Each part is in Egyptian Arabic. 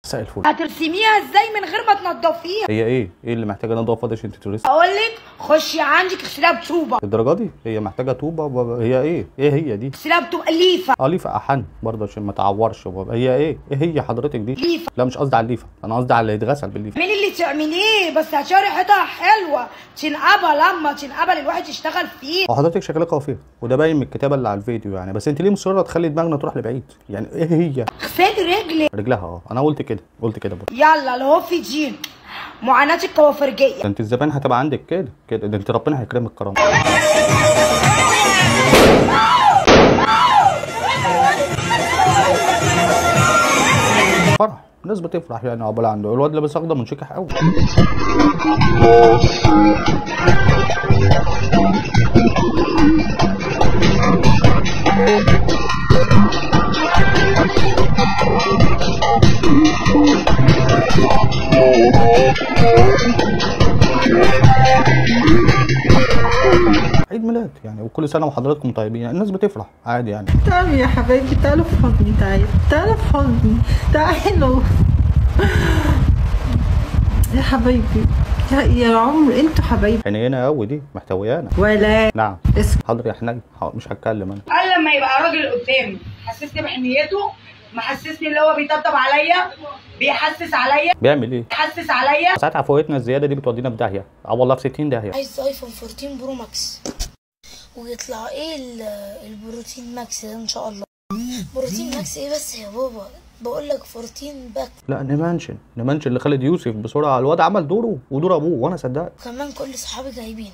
مساء الفل هترسميها ازاي من غير ما تنضفيها هي ايه ايه اللي محتاجه نضافه عشان تترسم اقول لك خشي عندك اغسليها بطوبه الدرجه دي هي محتاجه طوبه وب- هي ايه ايه هي دي اغسليها بطوبه ليفه اه ليفه احن برضه عشان ما تعورش وب- هي ايه ايه هي حضرتك دي ليفه لا مش قصدي على الليفه انا قصدي على اللي يتغسل بالليفه اعملي اللي تعمليه بس هتشوفي ريحتها حلوه تنقبل لما تنقبل الواحد يشتغل فيه وحضرتك شكلها قافيه وده باين من الكتابه اللي على الفيديو يعني بس انت ليه مصره تخلي دماغنا تروح لبعيد يعني ايه هي اغسلي رجلك رجلها اه انا قلت كده قلت كده برضه يلا الهو في جيم معاناة الكوافرجية ده انت الزبائن هتبقى عندك كده كده ده انت ربنا هيكرمك كرامه فرح الناس بتفرح يعني عقبال عنده الواد لابس اخضر منشكح قوي عيد ميلاد يعني وكل سنه وحضراتكم طيبين يعني الناس بتفرح عادي يعني تعالوا يا حبايبي تعالوا في حضني تعالوا تعالوا في حضني تعالوا يا حبايبي يا, يا عمر انتوا حبايبي حنينه قوي دي محتويانا ولا نعم اسم حاضر يا حنين حاضر، مش هتكلم انا قال لما يبقى راجل قدامي حسسني بحنيته محسسني اللي هو بيطبطب عليا بيحسس عليا بيعمل ايه بيحسس عليا ساعات عفويتنا الزياده دي بتودينا في داهيه اه والله في 60 داهيه عايز ايفون 14 برو ماكس ويطلع ايه ال- البروتين ماكس ده ان شاء الله بروتين ماكس ايه بس يا بابا بقول لك 14 باك لا نمانشن نمانشن اللي خالد يوسف بسرعه الواد عمل دوره ودور ابوه وانا صدقت وكمان كل صحابي جايبينه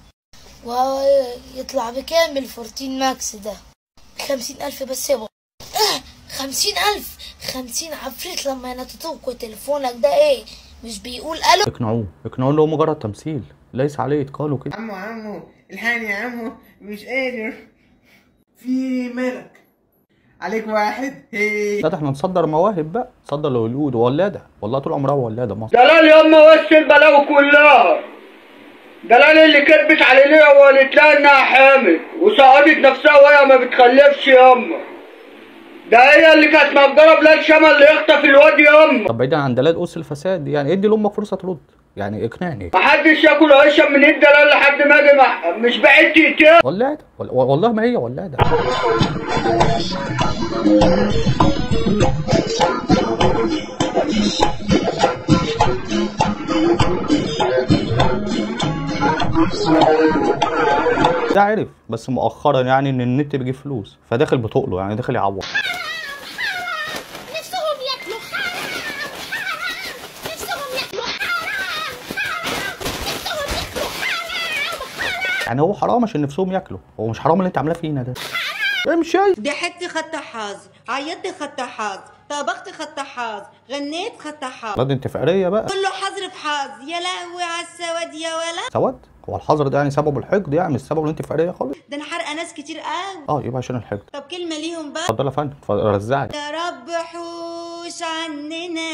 ويطلع بكام ال 14 ماكس ده خمسين ألف بس يا بابا آه خمسين ألف خمسين عفريت لما ينططوك وتليفونك ده ايه مش بيقول ألو اقنعوه اقنعوه ان هو مجرد تمثيل ليس عليه اتقال وكده عمو عمو الحقني يا عمو مش قادر في مالك عليك واحد هي لا ده احنا نصدر مواهب بقى نصدر لهوليود ولاده والله طول عمرها ولاده مصر دلال ياما وش البلاوي كلها دلال اللي كذبت علينا وقالت لها انها حامل وسقطت نفسها وهي ما بتخلفش ياما ده هي اللي كانت مأجرة بلال شمال اللي يخطف الواد ياما طب بعيدا عن دلال اس الفساد يعني ادي لامك فرصه ترد يعني اقنعني محدش ياكل عيشة من الدلال لحد ما اجي مع- مش بعيد تقتل ولاده وال- والله ما هي ولاده ده عرف بس مؤخرا يعني ان النت بيجيب فلوس فداخل بتقله يعني داخل يعوض نفسهم ياكلوا حرام حرام نفسهم ياكلوا حرام حرام نفسهم ياكلوا حرام حرام يعني هو حرام عشان نفسهم ياكلوا هو مش حرام اللي انت عاملاه فينا ده امشي ضحكت خدت حظ عيطت خدت حظ طبخت خدت حظ غنيت خدت حظ لا دي انت فقريه بقى كله حظر في حظ يا لهوي على السواد يا ولد سواد هو الحظر ده يعني سبب الحقد يعني مش سبب ان انت فقريه خالص ده انا حرقه ناس كتير قوي اه يبقى عشان الحقد طب كلمه ليهم بقى اتفضل يا فندم اتفضل رزعي يا رب حوش عننا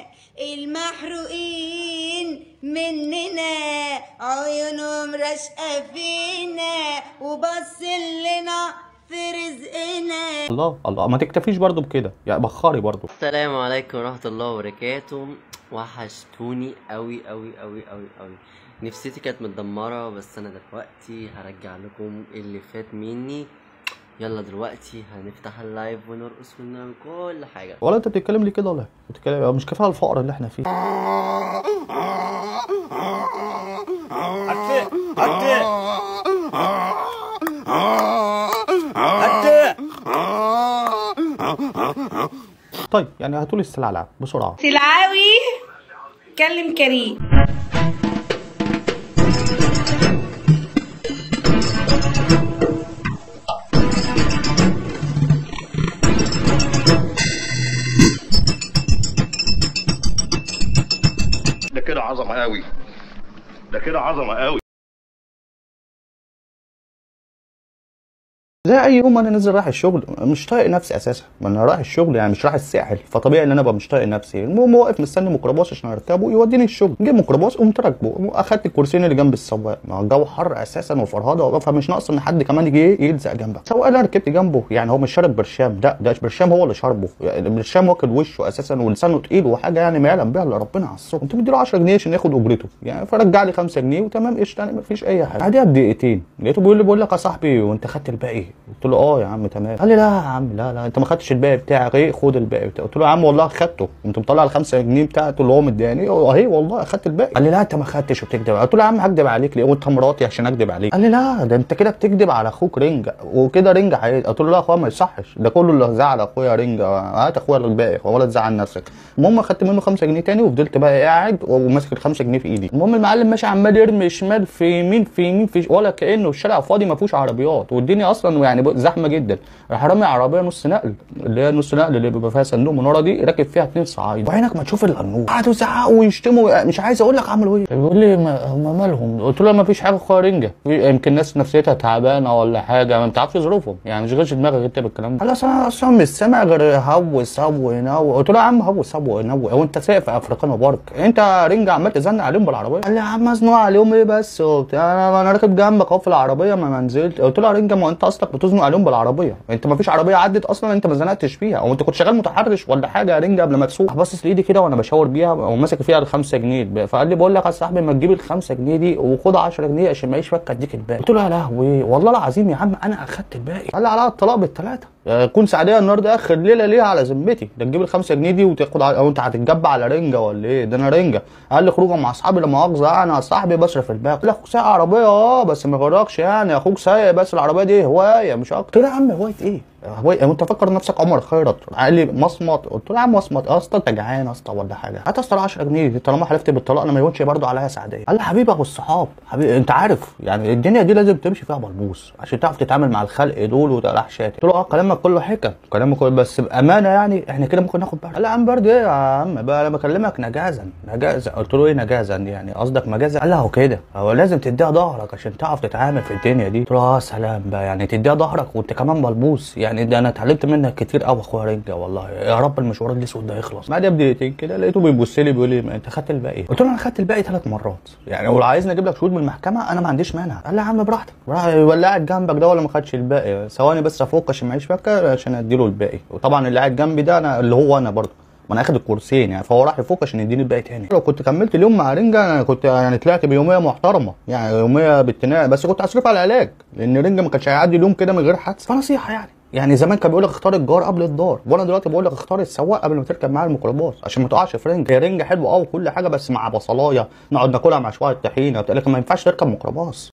المحروقين مننا عيونهم راشقه فينا وبص لنا في رزقنا الله الله ما تكتفيش برضو بكده يعني بخري برضو السلام عليكم ورحمة الله وبركاته وحشتوني أوي أوي أوي أوي أوي نفسيتي كانت متدمرة بس أنا دلوقتي هرجع لكم اللي فات مني يلا دلوقتي هنفتح اللايف ونرقص ونعمل كل حاجة ولا انت بتتكلم ليه كده ولا إيه؟ بتتكلم مش كفايه الفقر اللي احنا فيه طيب يعني هاتولي السلعة بسرعة سلعاوي كلم كريم ده كده عظمه قوي ده كده عظمه قوي زي اي يوم انا نازل رايح الشغل مش طايق نفسي اساسا ما انا رايح الشغل يعني مش رايح الساحل فطبيعي ان انا ابقى مش طايق نفسي المهم واقف مستني ميكروباص عشان اركبه يوديني الشغل جه ميكروباص قمت راكبه اخدت الكرسيين اللي جنب السواق ما هو الجو حر اساسا وفرهده فمش ناقص ان حد كمان يجي إيه يلزق جنبك السواق اللي انا ركبت جنبه يعني هو مش شارب برشام لا ده برشام هو اللي شاربه يعني البرشام واكل وشه اساسا ولسانه تقيل وحاجه يعني ما يعلم بها الا ربنا على الصبح قمت مديله 10 جنيه عشان ياخد اجرته يعني فرجع لي 5 جنيه وتمام قشطه يعني مفيش اي حاجه بعدها بدقيقتين لقيته بيقول لي بقول لك يا صاحبي وانت خدت الباقي قلت له اه يا عم تمام قال لي لا يا عم لا لا انت ما خدتش الباقي بتاعك ايه خد الباقي بتاعك قلت له يا عم والله خدته قمت مطلع ال 5 جنيه بتاعته اللي هو مداني اهي والله اخدت الباقي قال لي لا انت ما خدتش وبتكذب قلت له يا عم هكذب عليك ليه وانت مراتي عشان اكذب عليك قال لي لا ده انت كده بتكذب على اخوك رنجه وكده رنجه حقيقي قلت له لا يا اخويا ما يصحش ده كله اللي زعل اخويا رنجه هات اخويا الباقي ولا تزعل نفسك المهم خدت منه 5 جنيه تاني وفضلت بقى قاعد وماسك ال 5 جنيه في ايدي المهم المعلم ماشي عمال يرمي شمال في يمين في يمين في ولا كانه الشارع فاضي ما فيهوش عربيات والدنيا اصلا يعني زحمه جدا راح رامي عربيه نص نقل اللي هي نص نقل اللي بيبقى فيها صندوق من ورا دي راكب فيها اتنين صعايده وعينك ما تشوف الا النور قعدوا يزعقوا ويشتموا مش عايز اقول لك عملوا ايه بيقول لي ما هم مالهم قلت له ما فيش حاجه اخويا رنجه في- يمكن ناس نفسيتها تعبانه ولا حاجه ما بتعرفش ظروفهم يعني مش غيرش دماغك انت بالكلام ده قال اصل انا اصلا مش سامع غير هوس هو نو قلت له يا عم هوس هو نو هو انت سايق في افريكانو بارك انت رنجه عمال تزنق عليهم بالعربيه قال لي يا عم ازنق عليهم ايه بس وبتاع انا انا راكب جنبك اهو في العربيه ما ما نزلت قلت له يا رنجه ما انت اصلك بتزنق عليهم بالعربيه انت ما فيش عربيه عدت اصلا انت ما زنقتش فيها او انت كنت شغال متحرش ولا حاجه يا رنجه قبل ما تسوق باصص لايدي كده وانا بشاور بيها وماسك فيها ال 5 جنيه فقال لي بقول لك يا صاحبي ما تجيب ال 5 جنيه دي وخد 10 جنيه عشان معيش فك اديك الباقي قلت له يا لهوي والله العظيم يا عم انا اخدت الباقي قال لي على الطلاق بالثلاثه كون سعديه النهارده اخر ليله ليها على ذمتي ده تجيب ال 5 جنيه دي وتاخد ع- او انت هتتجب على رنجه ولا ايه ده انا رنجه قال لي خروجه مع اصحابي لا مؤاخذه انا صاحبي بصرف الباقي قلت له اخوك سايق عربيه اه بس ما يغركش يعني اخوك سايق بس العربيه دي هوايه مش اكتر قلت له يا عم هوايه ايه؟ هوايه وانت فاكر نفسك عمر خيرت قال لي مصمت قلت له يا عم مصمت يا اسطى انت جعان يا اسطى ولا حاجه هات يا اسطى ال 10 جنيه دي طالما حلفت بالطلاق انا ما يهونش برضه عليا سعديه قال لي حبيبي ابو الصحاب حبيبي انت عارف يعني الدنيا دي لازم تمشي فيها بلبوس عشان تعرف تتعامل مع الخلق دول وتراح شاتم قلت له اه كلامك كله حكم كلامك كله بس بامانه يعني احنا كده ممكن ناخد برد قال لي يا عم برد ايه يا عم بقى انا بكلمك نجازا نجازا قلت له ايه نجازا يعني قصدك مجازا قال لي اهو كده هو لازم تديها ظهرك عشان تعرف تتعامل في الدنيا دي قلت له اه سلام بقى يعني تديها ظهرك وانت كمان بلبوس يعني ده انا اتعلمت منك كتير قوي اخويا رنجه والله يا رب المشوار الاسود ده يخلص بعدها بدقيقتين كده لقيته بيبص لي بيقول لي ما انت خدت الباقي قلت له انا خدت الباقي ثلاث مرات يعني ولو عايزني اجيب لك شهود من المحكمه انا ما عنديش مانع قال لي يا عم براحتك براحتك ولا قاعد جنبك ده ولا ما خدش الباقي ثواني بس افك عشان معيش فكه عشان اديله الباقي وطبعا اللي قاعد جنبي ده انا اللي هو انا برضه ما انا اخد الكورسين يعني فهو راح يفك عشان يديني الباقي تاني لو كنت كملت اليوم مع رنجه انا كنت يعني طلعت بيوميه محترمه يعني يوميه بالتناء بس كنت هصرف على العلاج لان رنجه ما كانش هيعدي اليوم كده من غير حادثه فنصيحه يعني يعني زمان كان بيقول لك اختار الجار قبل الدار وانا دلوقتي بقول لك اختار السواق قبل ما تركب معاه الميكروباص عشان ما تقعش في رنجه هي رنجه حلوه اه وكل حاجه بس مع بصلايه نقعد ناكلها مع شويه طحينه لكن ما ينفعش تركب ميكروباص